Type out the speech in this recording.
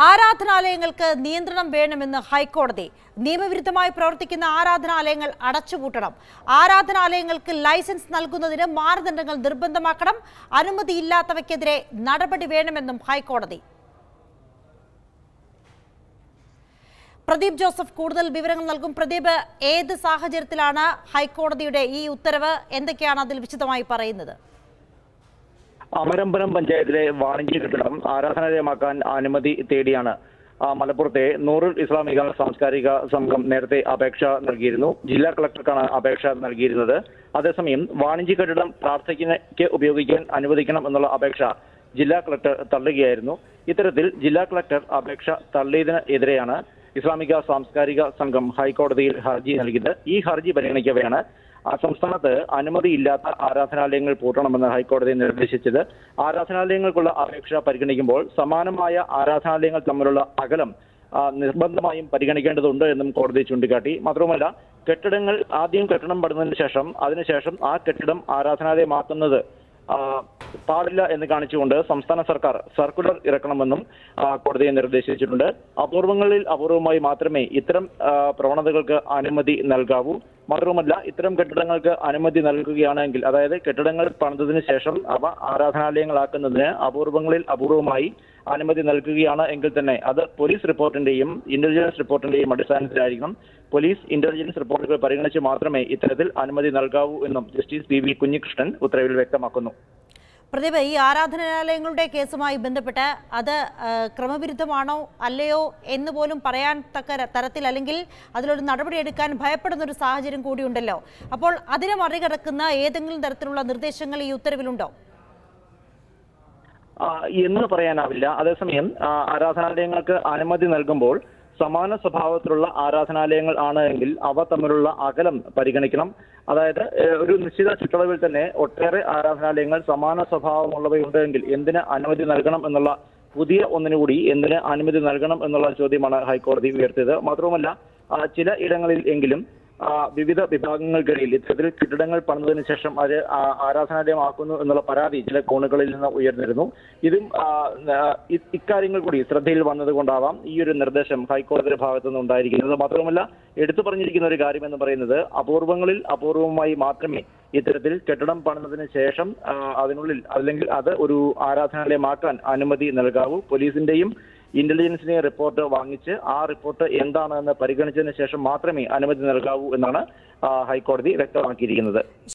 ആരാധനാലയങ്ങൾക്ക് നിയന്ത്രണം വേണമെന്ന് ഹൈക്കോടതി നിയമവിരുദ്ധമായി പ്രവർത്തിക്കുന്ന ആരാധനാലയങ്ങൾ അടച്ചുപൂട്ടണം ആരാധനാലയങ്ങൾക്ക് ലൈസൻസ് നൽകുന്നതിന് മാനദണ്ഡങ്ങൾ നിർബന്ധമാക്കണം അനുമതിയില്ലാത്തവയ്ക്കെതിരെ നടപടി വേണമെന്നും ഹൈക്കോടതി പ്രദീപ് ജോസഫ് കൂടുതൽ വിവരങ്ങൾ നൽകും പ്രദീപ് ഏത് സാഹചര്യത്തിലാണ് ഹൈക്കോടതിയുടെ ഈ ഉത്തരവ് എന്തൊക്കെയാണ് അതിൽ വിശദമായി പറയുന്നത് അമരമ്പലം പഞ്ചായത്തിലെ വാണിജ്യ കെട്ടിടം ആരാധനാലയമാക്കാൻ അനുമതി തേടിയാണ് ആ, മലപ്പുറത്തെ നൂറുൽ ഇസ്ലാമിക സാംസ്കാരിക സംഘം നേരത്തെ അപേക്ഷ നൽകിയിരുന്നു ജില്ലാ കളക്ടർക്കാണ് അപേക്ഷ നൽകിയിരുന്നത് അതേസമയം വാണിജ്യ കെട്ടിടം പ്രാർത്ഥനയ്ക്ക് ഉപയോഗിക്കാൻ അനുവദിക്കണം എന്നുള്ള അപേക്ഷ ജില്ലാ കളക്ടർ തള്ളുകയായിരുന്നു ഇത്തരത്തിൽ ജില്ലാ കളക്ടർ അപേക്ഷ തള്ളിയതിന് എതിരെയാണ് ഇസ്ലാമിക സാംസ്കാരിക സംഘം ഹൈക്കോടതിയിൽ ഹർജി നൽകിയത് ഈ ഹർജി പരിഗണിക്കവെയാണ് ആ സംസ്ഥാനത്ത് അനുമതിയില്ലാത്ത ആരാധനാലയങ്ങൾ പൂട്ടണമെന്ന് ഹൈക്കോടതി നിർദ്ദേശിച്ചത് ആരാധനാലയങ്ങൾക്കുള്ള അപേക്ഷ പരിഗണിക്കുമ്പോൾ സമാനമായ ആരാധനാലയങ്ങൾ തമ്മിലുള്ള അകലം ആ, നിർബന്ധമായും പരിഗണിക്കേണ്ടതുണ്ട് എന്നും കോടതി ചൂണ്ടിക്കാട്ടി മാത്രവുമല്ല കെട്ടിടങ്ങൾ ആദ്യം കെട്ടിടം പടുന്നതിന് ശേഷം അതിനുശേഷം ആ കെട്ടിടം ആരാധനാലയമാക്കുന്നത് ആ, പാടില്ല എന്ന് കാണിച്ചുകൊണ്ട് സംസ്ഥാന സർക്കാർ സർക്കുലർ ഇറക്കണമെന്നും ആ, കോടതി നിർദ്ദേശിച്ചിട്ടുണ്ട് അപൂർവങ്ങളിൽ അപൂർവമായി മാത്രമേ ഇത്തരം ആ, പ്രവണതകൾക്ക് അനുമതി നൽകാവൂ മാത്രവുമല്ല ഇത്തരം കെട്ടിടങ്ങൾക്ക് അനുമതി നൽകുകയാണെങ്കിൽ അതായത് കെട്ടിടങ്ങൾ പണിതതിനു ശേഷം അവ ആരാധനാലയങ്ങളാക്കുന്നതിന് അപൂർവങ്ങളിൽ അപൂർവമായി അനുമതി നൽകുകയാണ് എങ്കിൽ തന്നെ അത് പോലീസ് റിപ്പോർട്ടിന്റെയും ഇന്റലിജൻസ് റിപ്പോർട്ടിന്റെയും അടിസ്ഥാനത്തിലായിരിക്കണം പോലീസ് ഇന്റലിജൻസ് റിപ്പോർട്ടുകൾ പരിഗണിച്ച് മാത്രമേ ഇത്തരത്തിൽ അനുമതി നൽകാവൂ എന്നും ജസ്റ്റിസ് പി വി കുഞ്ഞികൃഷ്ണൻ ഉത്തരവിൽ വ്യക്തമാക്കുന്നു പ്രദീപ് ഈ ആരാധനാലയങ്ങളുടെ കേസുമായി ബന്ധപ്പെട്ട് അത് ആ, ക്രമവിരുദ്ധമാണോ അല്ലയോ എന്ന് പോലും പറയാൻ തക്ക ര- തരത്തിൽ അല്ലെങ്കിൽ അതിലൊരു നടപടിയെടുക്കാൻ ഭയപ്പെടുന്ന ഒരു സാഹചര്യം കൂടിയുണ്ടല്ലോ അപ്പോൾ അതിനെ മറികടക്കുന്ന ഏതെങ്കിലും തരത്തിലുള്ള നിർദ്ദേശങ്ങൾ ഈ ഉത്തരവിലുണ്ടോ ആ, എന്ന് പറയാനാവില്ല അതേസമയം ആ, ആരാധനാലയങ്ങൾക്ക് അനുമതി നൽകുമ്പോൾ സമാന സ്വഭാവത്തിലുള്ള ആരാധനാലയങ്ങൾ ആണ് എങ്കിൽ അവ തമ്മിലുള്ള അകലം പരിഗണിക്കണം അതായത് ഏഹ്, ഒരു നിശ്ചിത ചുറ്റളവിൽ തന്നെ ഒട്ടേറെ ആരാധനാലയങ്ങൾ സമാന സ്വഭാവമുള്ളവയുണ്ട് എങ്കിൽ എന്തിന് അനുമതി നൽകണം എന്നുള്ള പുതിയ ഒന്നിനുകൂടി എന്തിന് അനുമതി നൽകണം എന്നുള്ള ചോദ്യമാണ് ഹൈക്കോടതി ഉയർത്തിയത് മാത്രവുമല്ല ആ, ചില ഇടങ്ങളിൽ എങ്കിലും ആ, വിവിധ വിഭാഗങ്ങൾക്കിടയിൽ ഇത്തരത്തിൽ കെട്ടിടങ്ങൾ പണിതതിനു ശേഷം അത് ആ- ആരാധനാലയമാക്കുന്നു എന്നുള്ള പരാതി ചില കോണുകളിൽ നിന്ന് ഉയർന്നിരുന്നു ഇതും ആ, ആ, ഇ- ഇക്കാര്യങ്ങൾ കൂടി ശ്രദ്ധയിൽ വന്നത് കൊണ്ടാവാം ഈ ഒരു നിർദ്ദേശം ഹൈക്കോടതിയുടെ ഭാഗത്തു നിന്ന് ഉണ്ടായിരിക്കുന്നത് മാത്രമല്ല എടുത്തു പറഞ്ഞിരിക്കുന്ന ഒരു കാര്യം എന്ന് പറയുന്നത് അപൂർവങ്ങളിൽ അപൂർവമായി മാത്രമേ ഇത്തരത്തിൽ കെട്ടിടം പണിതതിനു ശേഷം ആ, അതിനുള്ളിൽ അല്ലെങ്കിൽ അത് ഒരു ആരാധനാലയമാക്കാൻ അനുമതി നൽകാവൂ പോലീസിന്റെയും ഇന്റലിജൻസിനെ റിപ്പോർട്ട് വാങ്ങിച്ച് ആ റിപ്പോർട്ട് എന്താണെന്ന് പരിഗണിച്ചതിന് ശേഷം മാത്രമേ അനുമതി നൽകാവൂ എന്നാണ് ആ, ഹൈക്കോടതി വ്യക്തമാക്കിയിരിക്കുന്നത്